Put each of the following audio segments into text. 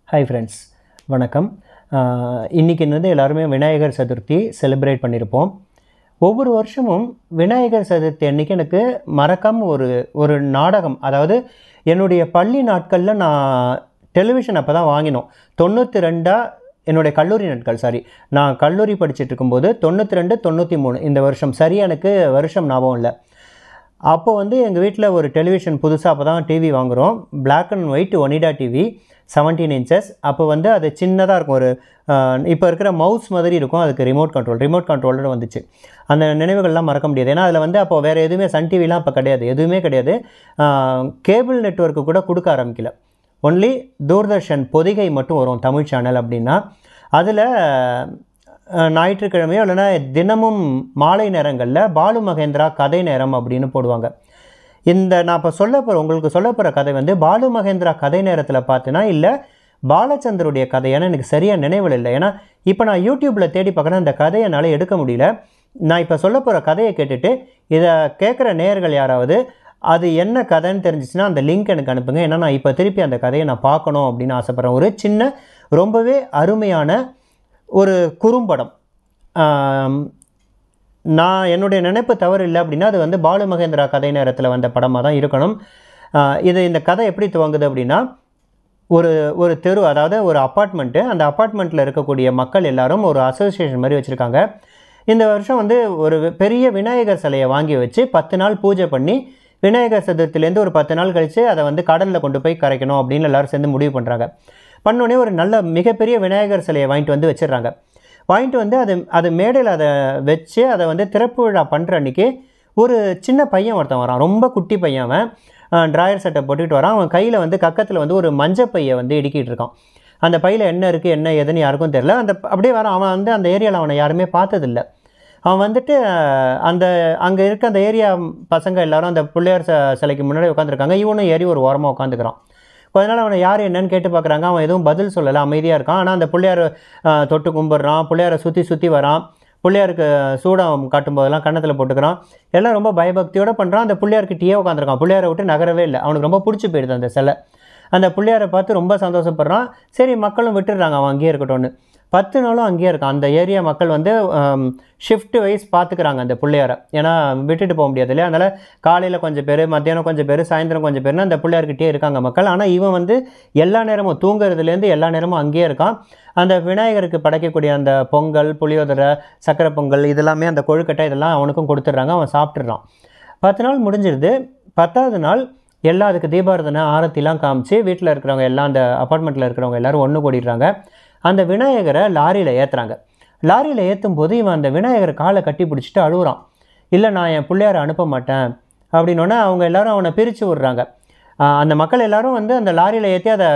hi friends வணக்கம் ஆஹ் இன்னைக்கு வந்து எல்லாருமே விநாயகர் சதுர்த்தி செலிப்ரேட் பண்ணியிருப்போம் ஒவ்வொரு வருஷமும் விநாயகர் சதுர்த்தி அன்னைக்கு எனக்கு மறக்காம ஒரு ஒரு நாடகம் அதாவது என்னுடைய பள்ளி நாட்களில் நான் டெலிவிஷன் அப்போ தான் வாங்கினோம் தொண்ணூற்றி ரெண்டா என்னுடைய கல்லூரி நாட்கள் சாரி நான் கல்லூரி படிச்சுட்டு இருக்கும்போது தொண்ணூற்றி ரெண்டு தொண்ணூற்றி மூணு இந்த வருஷம் சரி எனக்கு வருஷம் ஞாபகம் இல்லை அப்போ வந்து எங்கள் வீட்டில் ஒரு டெலிவிஷன் புதுசாக அப்போ தான் டிவி வாங்குகிறோம் Black and white Onida TV 17 inches அப்போ வந்து அது சின்னதாக இருக்கும் ஒரு இப்போ இருக்கிற மவுஸ் மாதிரி இருக்கும் அதுக்கு ரிமோட் கண்ட்ரோல் ரிமோட் கண்ட்ரோலர் வந்துச்சு அந்த நினைவுகள்லாம் மறக்க முடியாது ஏன்னா அதில் வந்து அப்போ வேறு எதுவுமே சன் டிவிலாம் அப்போ கிடையாது எதுவுமே கிடையாது கேபிள் நெட்வொர்க்கு கூட கொடுக்க ஆரம்பிக்கல ஒன்லி தூர்தர்ஷன் பொதிகை மட்டும் வரும் தமிழ் சேனல் அப்படின்னா அதில் அஹ், ஞாயிற்றுக்கிழமையோ இல்லைன்னா தினமும் மாலை நேரங்களில் பாலு மகேந்திரா கதை நேரம் அப்படின்னு போடுவாங்க இந்த நான் இப்போ சொல்ல போகிற உங்களுக்கு சொல்ல போகிற கதை வந்து பாலு மகேந்திரா கதை நேரத்தில் பார்த்தீங்கன்னா இல்லை பாலச்சந்தருடைய கதையான எனக்கு சரியாக நினைவில் இல்லை ஏன்னா இப்போ நான் யூடியூப்பில் தேடி பார்க்குறேன் அந்த கதையை என்னால் எடுக்க முடியல நான் இப்போ சொல்ல போகிற கதையை கேட்டுட்டு இதை கேட்குற நேயர்கள் யாராவது அது என்ன கதைன்னு தெரிஞ்சிச்சுன்னா அந்த லிங்க் எனக்கு அனுப்புங்க ஏன்னா நான் இப்போ திருப்பி அந்த கதையை நான் பார்க்கணும் அப்படின்னு ஆசைப்பட்றேன் ஒரு சின்ன ரொம்பவே அருமையான ஒரு குறும்படம் ஆம், நான் என்னுடைய நினைப்பு தவறு இல்லை அப்படின்னா அது வந்து பாலு மகேந்திரா கதை நேரத்தில் வந்த படமாக தான் இருக்கணும் ஆஹ் இது இந்த கதை எப்படி துவங்குது அப்படின்னா ஒரு ஒரு தெரு அதாவது ஒரு அப்பார்ட்மெண்ட்டு அந்த அப்பார்ட்மெண்ட்டில் இருக்கக்கூடிய மக்கள் எல்லாரும் ஒரு அசோசியேஷன் மாதிரி வச்சுருக்காங்க இந்த வருஷம் வந்து ஒரு பெரிய விநாயகர் சிலையை வாங்கி வச்சு பத்து நாள் பூஜை பண்ணி விநாயகர் சதுர்த்திலேருந்து ஒரு பத்து நாள் கழித்து அதை வந்து கடலில் கொண்டு போய் கரைக்கணும் அப்படின்னு எல்லாரும் சேர்ந்து முடிவு பண்ணுறாங்க பண்ணோடனே ஒரு நல்ல மிகப்பெரிய விநாயகர் சிலையை வாங்கிட்டு வந்து வச்சிடுறாங்க வாங்கிட்டு வந்து அது அது மேடையில் அதை வச்சு அதை வந்து திறப்பு விழா பண்ணுற அன்றைக்கி ஒரு சின்ன பையன் ஒருத்தன் வரான் ரொம்ப குட்டி பையன் அவன் ட்ராயர் சட்டை போட்டுக்கிட்டு வரான் அவன் கையில் வந்து கக்கத்தில் வந்து ஒரு மஞ்சள் பையை வந்து இடுக்கிட்டு இருக்கான் அந்த பையில் என்ன இருக்குது என்ன ஏதுன்னு யாருக்கும் தெரில அந்த அப்படியே வரான் அவன் வந்து அந்த ஏரியாவில் அவனை யாருமே பார்த்ததில்ல அவன் வந்துட்டு அஹ், அந்த அங்கே இருக்க அந்த ஏரியா பசங்க எல்லாரும் அந்த பிள்ளையார் ச சிலைக்கு முன்னாடி உட்காந்துருக்காங்க இவனும் ஏறி ஒரு ஓரமாக உட்காந்துக்கிறான் கொஞ்ச நாள் அவனை யார் என்னன்னு கேட்டு பார்க்குறாங்க அவன் எதுவும் பதில் சொல்லலை அமைதியாக இருக்கான் ஆனால் அந்த பிள்ளையார் அஹ், தொட்டு கும்பிட்றான் பிள்ளையாரை சுற்றி சுற்றி வரான் பிள்ளையாருக்கு சூடம் காட்டும்போதெல்லாம் கன்னத்தில் போட்டுக்கிறான் எல்லாம் ரொம்ப பயபக்தியோட பண்ணுறான் அந்த பிள்ளையார்கிட்டயே உட்காந்துருக்கான் பிள்ளையாரை விட்டு நகரவே இல்லை அவனுக்கு ரொம்ப பிடிச்சி போயிடுது அந்த சிலை அந்த பிள்ளையாரை பார்த்து ரொம்ப சந்தோஷப்படுறான் சரி மக்களும் விட்டுடுறாங்க அவன் அங்கேயே இருக்கட்டும்னு பத்து நாளும் அங்கேயே இருக்கான் அந்த ஏரியா மக்கள் வந்து ஷிஃப்ட் வைஸ் பார்த்துக்கிறாங்க அந்த பிள்ளையாரை ஏன்னா விட்டுட்டு போக முடியாது இல்லையா அதனால் காலையில் கொஞ்சம் பேர் மத்தியானம் கொஞ்சம் பேர் சாயந்தரம் கொஞ்சம் பேர்னு அந்த பிள்ளையார்கிட்டயே இருக்காங்க மக்கள் ஆனால் இவன் வந்து எல்லா நேரமும் தூங்குறதுலேருந்து எல்லா நேரமும் அங்கேயே இருக்கான் அந்த விநாயகருக்கு படைக்கக்கூடிய அந்த பொங்கல் புளியோதரை சக்கரை பொங்கல் இதெல்லாமே அந்த கொழுக்கட்டை இதெல்லாம் அவனுக்கும் கொடுத்துட்றாங்க அவன் சாப்பிட்றான் பத்து நாள் முடிஞ்சிருது பத்தாவது நாள் எல்லாம் அதுக்கு தீபாரதனை ஆரத்திலாம் காமிச்சு வீட்டில் இருக்கிறவங்க எல்லாம் அந்த அப்பார்ட்மெண்ட்டில் இருக்கிறவங்க எல்லாரும் ஒன்று கூடிடுறாங்க அந்த விநாயகரை லாரியில் ஏற்றுறாங்க லாரியில் ஏற்றும் போது இவன் அந்த விநாயகர் காலை கட்டி பிடிச்சிட்டு அழுகுறான் இல்லை நான் என் பிள்ளையாரை அனுப்ப மாட்டேன் அப்படின்னோடனே அவங்க எல்லாரும் அவனை பிரித்து விடுறாங்க ஆஹ் அந்த மக்கள் எல்லாரும் வந்து அந்த லாரியில் ஏற்றி அதை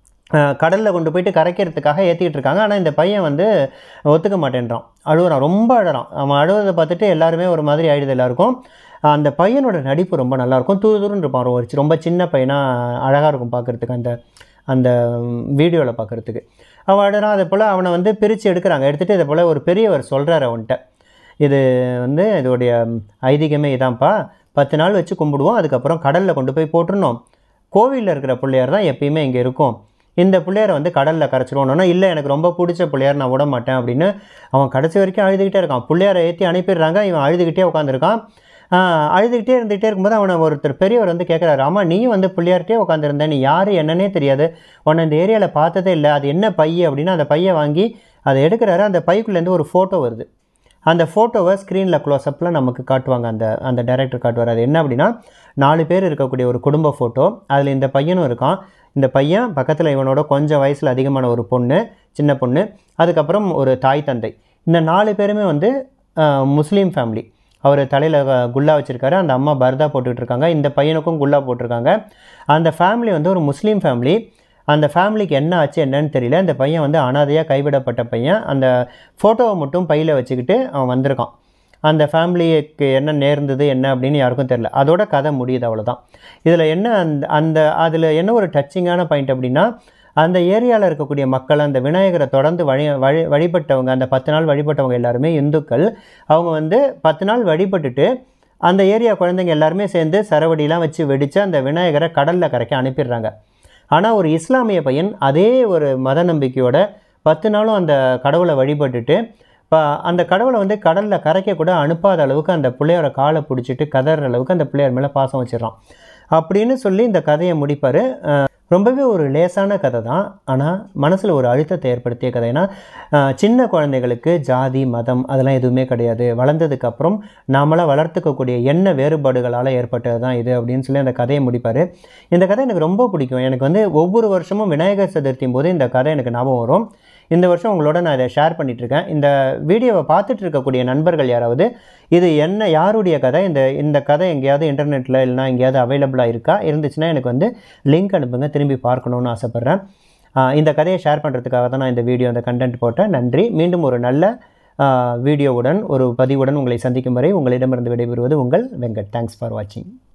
கடலில் கொண்டு போயிட்டு கரைக்கிறதுக்காக ஏற்றிக்கிட்டு இருக்காங்க ஆனால் இந்த பையன் வந்து ஒத்துக்க மாட்டேன்றான் அழுகுறான் ரொம்ப அழறான் அவன் அழுவதை பார்த்துட்டு எல்லாருமே ஒரு மாதிரி ஆயிடுது எல்லாருக்கும் அந்த பையனோட நடிப்பு ரொம்ப நல்லாயிருக்கும் தூரு தூருன்னு இருப்பான் ஒரு சி- ரொம்ப சின்ன பையனாக அழகாக இருக்கும் பார்க்குறதுக்கு அந்த அந்த வீடியோவில் பார்க்குறதுக்கு அவன் அழுறான் அதே போல் அவனை வந்து பிரித்து எடுக்கிறாங்க எடுத்துகிட்டு இதே போல் ஒரு பெரியவர் சொல்கிறார் அவன்கிட்ட இது வந்து இதோடைய ஐதீகமே இதான்ப்பா பத்து நாள் வச்சு கும்பிடுவோம் அதுக்கப்புறம் கடலில் கொண்டு போய் போட்டுருணும் கோவிலில் இருக்கிற பிள்ளையார் தான் எப்பயுமே இங்கே இருக்கும் இந்த பிள்ளையாரை வந்து கடலில் கரைச்சிருவோம்னா இல்லை எனக்கு ரொம்ப பிடிச்ச பிள்ளையார் நான் விட மாட்டேன் அப்படின்னு அவன் கடைசி வரைக்கும் அழுதுகிட்டே இருக்கான் பிள்ளையாரை ஏற்றி அனுப்பிடுறாங்க இவன் அழுதுகிட்டே உட்காந்துருக்கான் அழுதுகிட்டே இருந்துகிட்டே இருக்கும்போது அவனை ஒருத்தர் பெரியவர் வந்து கேட்குறாரு ஆமா நீயும் வந்து பிள்ளையார்ட்டே உட்காந்துருந்த நீ யார் என்னன்னே தெரியாது உன்னை இந்த ஏரியாவில் பார்த்ததே இல்லை அது என்ன பை அப்படின்னு அந்த பையை வாங்கி அதை எடுக்கிறாரு அந்த பைக்குள்ளேருந்து ஒரு ஃபோட்டோ வருது அந்த ஃபோட்டோவை ஸ்க்ரீனில் க்ளோஸ்அப்பில் நமக்கு காட்டுவாங்க அந்த அந்த டைரக்டர் காட்டுவார் அது என்ன அப்படின்னா நாலு பேர் இருக்கக்கூடிய ஒரு குடும்ப ஃபோட்டோ அதில் இந்த பையனும் இருக்கான் இந்த பையன் பக்கத்தில் இவனோட கொஞ்சம் வயசில் அதிகமான ஒரு பொண்ணு சின்ன பொண்ணு அதுக்கப்புறம் ஒரு தாய் தந்தை இந்த நாலு பேருமே வந்து அஹ், முஸ்லீம் ஃபேமிலி அவர் தலையில் குல்லா வச்சுருக்காரு அந்த அம்மா பர்தா போட்டுட்டு இருக்காங்க இந்த பையனுக்கும் குல்லா போட்டிருக்காங்க அந்த ஃபேமிலி வந்து ஒரு முஸ்லீம் ஃபேமிலி அந்த ஃபேமிலிக்கு என்ன ஆச்சு என்னன்னு தெரியல அந்த பையன் வந்து அனாதையாக கைவிடப்பட்ட பையன் அந்த ஃபோட்டோவை மட்டும் பையில் வச்சுக்கிட்டு அவன் வந்திருக்கான் அந்த ஃபேமிலிக்கு என்ன நேர்ந்தது என்ன அப்படின்னு யாருக்கும் தெரில அதோட கதை முடியுது அவ்வளோதான் இதில் என்ன அந்த அந்த அதில் என்ன ஒரு டச்சிங்கான பாயிண்ட் அப்படின்னா அந்த ஏரியாவில் இருக்கக்கூடிய மக்கள் அந்த விநாயகரை தொடர்ந்து வழி வழி வழிபட்டவங்க அந்த பத்து நாள் வழிபட்டவங்க எல்லாருமே இந்துக்கள் அவங்க வந்து பத்து நாள் வழிபட்டுட்டு அந்த ஏரியா குழந்தைங்க எல்லாருமே சேர்ந்து சரவடிலாம் வச்சு வெடித்து அந்த விநாயகரை கடலில் கரைக்க அனுப்பிடுறாங்க ஆனால் ஒரு இஸ்லாமிய பையன் அதே ஒரு மத நம்பிக்கையோட பத்து நாளும் அந்த கடவுளை வழிபட்டுட்டு இப்போ அந்த கடவுளை வந்து கடலில் கரைக்க கூட அனுப்பாத அளவுக்கு அந்த பிள்ளையோட காலை பிடிச்சிட்டு கதற அளவுக்கு அந்த பிள்ளையார் மேலே பாசம் வச்சிடறான் அப்படின்னு சொல்லி இந்த கதையை முடிப்பார் ரொம்பவே ஒரு லேசான கதை தான் ஆனால் மனசில் ஒரு அழுத்தத்தை ஏற்படுத்திய கதை ஏன்னா அஹ், சின்ன குழந்தைகளுக்கு ஜாதி மதம் அதெல்லாம் எதுவுமே கிடையாது வளர்ந்ததுக்கப்புறம் நாமளாக வளர்த்துக்கக்கூடிய எண்ண வேறுபாடுகளால் ஏற்பட்டது தான் இது அப்படின்னு சொல்லி அந்த கதையை முடிப்பார் இந்த கதை எனக்கு ரொம்ப பிடிக்கும் எனக்கு வந்து ஒவ்வொரு வருஷமும் விநாயகர் சதுர்த்தியும் போது இந்த கதை எனக்கு ஞாபகம் வரும் இந்த வருஷம் உங்களோட நான் இதை ஷேர் பண்ணிகிட்ருக்கேன் இந்த வீடியோவை பார்த்துட்டு இருக்கக்கூடிய நண்பர்கள் யாராவது இது என்ன யாருடைய கதை இந்த இந்த கதை எங்கேயாவது இன்டர்நெட்டில் இல்லைனா எங்கேயாவது அவைலபிளாக இருக்கா இருந்துச்சுன்னா எனக்கு வந்து லிங்க் அனுப்புங்க திரும்பி பார்க்கணுன்னு ஆசைப்பட்றேன் ஆஹ் இந்த கதையை ஷேர் பண்ணுறதுக்காக தான் நான் இந்த வீடியோ அந்த கண்டென்ட் போட்டேன் நன்றி மீண்டும் ஒரு நல்ல ஆஹ் வீடியோவுடன் ஒரு பதிவுடன் உங்களை சந்திக்கும் வரை உங்களிடமிருந்து விடைபெறுவது உங்கள் வெங்கட் தேங்க்ஸ் ஃபார் வாட்சிங்